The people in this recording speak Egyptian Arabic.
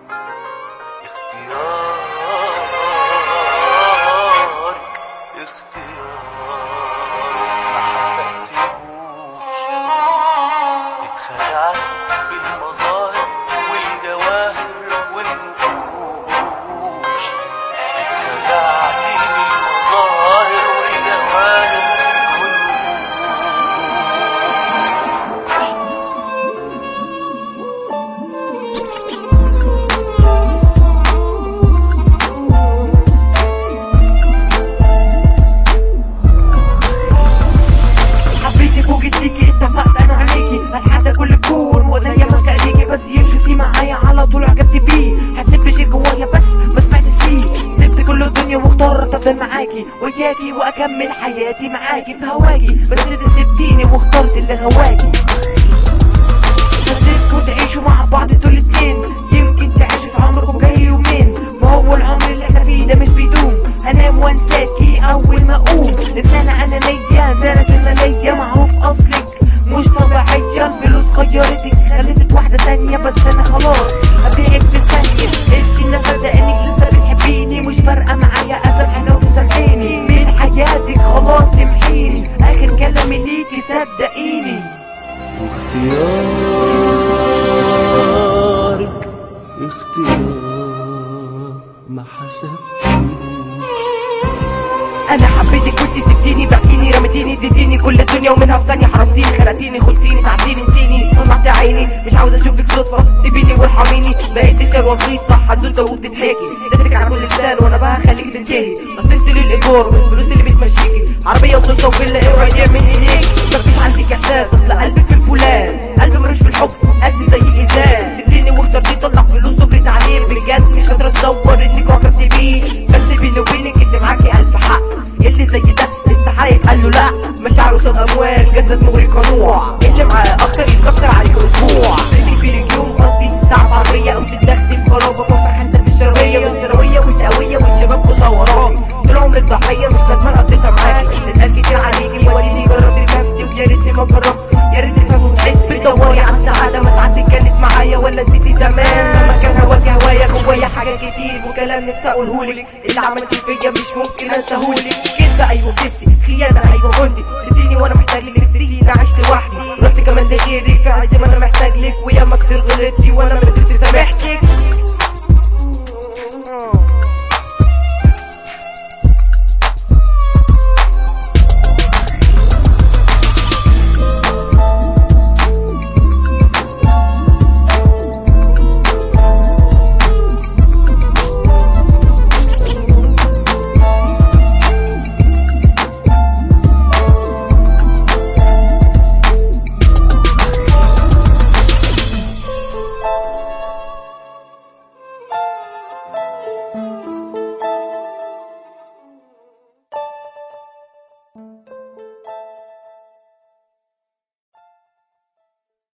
اختيارك اختيار ما حسبتهوش اتخدعت بالمظاهر والجواهر والنقوش اتخدعت بالمظاهر والجواهر والنقوش حبيتك وجيت ليكي اتفقت انا عليكي اتحدى كل الكون وايديا ماسكه ايديكي بس يمشي في معايا على طول عجبت بيه حسيت بشي جوايا بس ما سمعتش ليه سبت كل الدنيا واخترت افضل معاكي وياكي واكمل حياتي معاكي في هواكي بس انت سبتيني واخترت اللي غواكي حسيتكوا تعيشوا مع بعض انتوا الاتنين يمكن تعيشوا في عمركم جاي يومين ما هو العمر اللي احنا فيه ده مش بيدوم هنام وانساكي اول ما اقوم لسانة انانية زانة سنانية معروف اصلك مش طبيعيا فلوس غيرتك خلتك واحدة تانية بس انا خلاص هبيعك في ثانية انتي الناس صدقانك لسه بتحبيني مش فارقة معايا اسامحك او تسامحيني من حياتك خلاص امحيني اخر كلامي ليكي صدقيني واختيارك اختيار ما حسبتوش انا حبيتك وانتي سبتيني بعتيني رميتيني اديتيني كل الدنيا ومنها في ثانيه حرمتيني خلقتيني خلتيني تعبتيني نسيني طلعت عيني مش عاوز اشوفك صدفه سيبيني وارحميني بقيت الشروه رخيصه حدوته وبتتحكي سبتك على كل لسان وانا بقى خليك تنتهي اصل انت للايجار والفلوس اللي بتمشيكي عربيه وسلطه وفيلا ايه وعيديها من ايديك مفيش عندك احساس اصل قلبك في الفولاذ قلبي ملوش في الحب قاسي زي الازاز سبتيني واخترتي طلع فلوس وجريت عليه بجد مش قادره اتصور انك عجبت بيه بس بيني وبينك انت معاكي الف حق اللي زي ده استحاله يتقال له لا مشاعره صد اموال جسد مغري قنوع اللي معاه اكتر يستكتر عليك اسبوع بدي في اليوم قصدي ساعه في عربيه قمت تدخلي في خرابه فوسخ انت في الشرقيه بس ثانويه وانت قويه والشباب كلها وراكي طول عمرك ضحيه مش ندمان قضيتها معاكي اتقال كتير عليكي وديني جربت نفسي ويا ريتني ما جربت يا ريت تفهم وتحس بتدوري على السعاده ما سعادتك كانت معايا ولا نسيتي زمان لما كان هواك هوايا جوايا حاجات كتير وكلام نفسي اقولهولك اللي عملتي فيا مش ممكن انساهولك كدبه ايوه كدبتي خيانه ايوه كنتي سبتيني وانا محتاج لك سبتيني انا عشت لوحدي رحت كمان لغيري في عز ما انا محتاج لك وياما كتير غلطتي وانا ما قدرت سامحتك